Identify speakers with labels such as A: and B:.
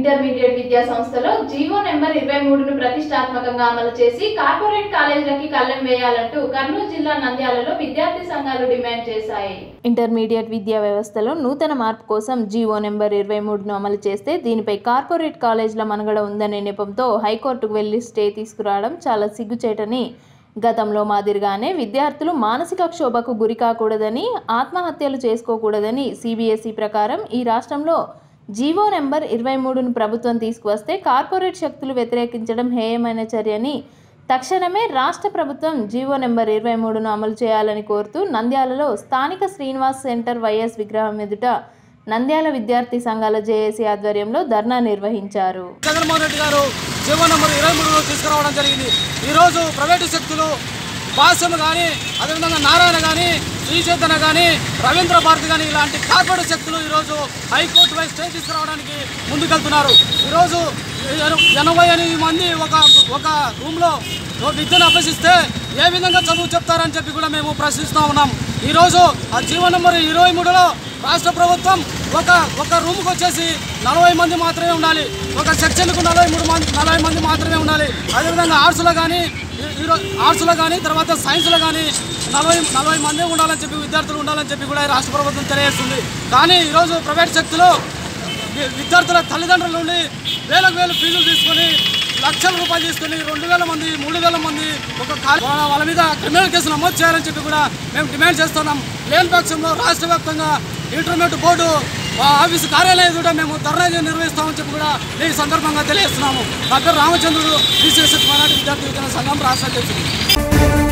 A: intermediate విద్యా సంస్థలో GO number ఇరవై మూడును ప్రతిష్టాత్మకంగా అమలు చేసి కార్పొరేట్ కాలేజీలకి కళ్ళెం వేయాలంటూ కర్నూలు జిల్లా నంద్యాలలో విద్యార్థి సంఘాలు డిమాండ్ చేశాయి ఇంటర్మీడియట్ విద్యా వ్యవస్థలో నూతన మార్పు కోసం జీవో నెంబర్ ఇరవై మూడును అమలు చేస్తే దీనిపై కార్పొరేట్ కాలేజీల మనుగడ ఉందనే నెపంతో హైకోర్టుకు వెళ్లి స్టే తీసుకురావడం చాలా సిగ్గుచేటని గతంలో మాదిరిగానే విద్యార్థులు మానసిక క్షోభకు గురి కాకూడదని ఆత్మహత్యలు చేసుకోకూడదని సిబిఎస్ఈ ప్రకారం ఈ రాష్ట్రంలో జీవో నెంబర్ ఇరవై మూడును ప్రభుత్వం తీసుకువస్తే కార్పొరేట్ శక్తులు వ్యతిరేకించడం హేయమైన చర్యని తక్షణమే రాష్ట్ర ప్రభుత్వం జీవో నెంబర్ ఇరవై మూడును అమలు చేయాలని కోరుతూ నంద్యాలలో స్థానిక శ్రీనివాస్ సెంటర్ వైఎస్ విగ్రహం ఎదుట నంద్యాల విద్యార్థి సంఘాల జేఏసీ ఆధ్వర్యంలో ధర్నా నిర్వహించారు
B: జగన్మోహన్ రెడ్డి గారు జీవో నెంబర్ ఇరవై మూడులో తీసుకురావడం జరిగింది ఈరోజు ప్రైవేటు శక్తులు భాష్యం కానీ అదేవిధంగా నారాయణ కానీ శ్రీచైతన్య కానీ రవీంద్ర భారతి కానీ ఇలాంటి కార్పొరేట్ శక్తులు ఈరోజు హైకోర్టు పై స్టే తీసుకురావడానికి ముందుకెళ్తున్నారు ఈరోజు ఎన- ఎనభై ఎనిమిది మంది ఒక ఒక రూమ్లో విద్యను అభ్యసిస్తే ఏ విధంగా చదువు చెప్తారని చెప్పి కూడా మేము ప్రశ్నిస్తూ ఉన్నాం ఈరోజు ఆ జీవో నెంబర్ ఇరవై మూడులో రాష్ట్ర ప్రభుత్వం ఒక ఒక రూమ్కి వచ్చేసి నలభై మంది మాత్రమే ఉండాలి ఒక సెక్షన్కు నలభై మూడు మంది నలభై మంది మాత్రమే ఉండాలి అదేవిధంగా ఆర్ట్స్లో కానీ ఈరోజు ఆర్ట్స్లో కానీ తర్వాత సైన్స్లో కానీ నలభై నలభై మంది ఉండాలని చెప్పి విద్యార్థులు ఉండాలని చెప్పి కూడా ఈ రాష్ట్ర ప్రభుత్వం తెలియజేస్తుంది కానీ ఈరోజు ప్రైవేట్ శక్తులు వి- విద్యార్థుల తల్లిదండ్రుల నుండి వేలకు వేలు ఫీజులు తీసుకొని లక్షల రూపాయలు తీసుకొని రెండు వేల మంది మూడు వేల మంది ఒక కా- వాళ్ళ వాళ్ళ మీద క్రిమినల్ కేసు నమోదు చేయాలని చెప్పి కూడా మేము డిమాండ్ చేస్తున్నాం లేని పక్షంలో రాష్ట్ర వ్యాప్తంగా ఇంటర్మీడియట్ బోర్డు ఆ ఆఫీసు కార్యాలయం ఎదుట మేము ధర్నా నిర్వహిస్తామని చెప్పి కూడా ఈ సందర్భంగా తెలియజేస్తున్నాము డాక్టర్ రామచంద్రుడు బీసీఎస్ మరాఠీ విద్యార్థి విద్యా సంఘం రాష్ట్ర అధ్యక్షుడు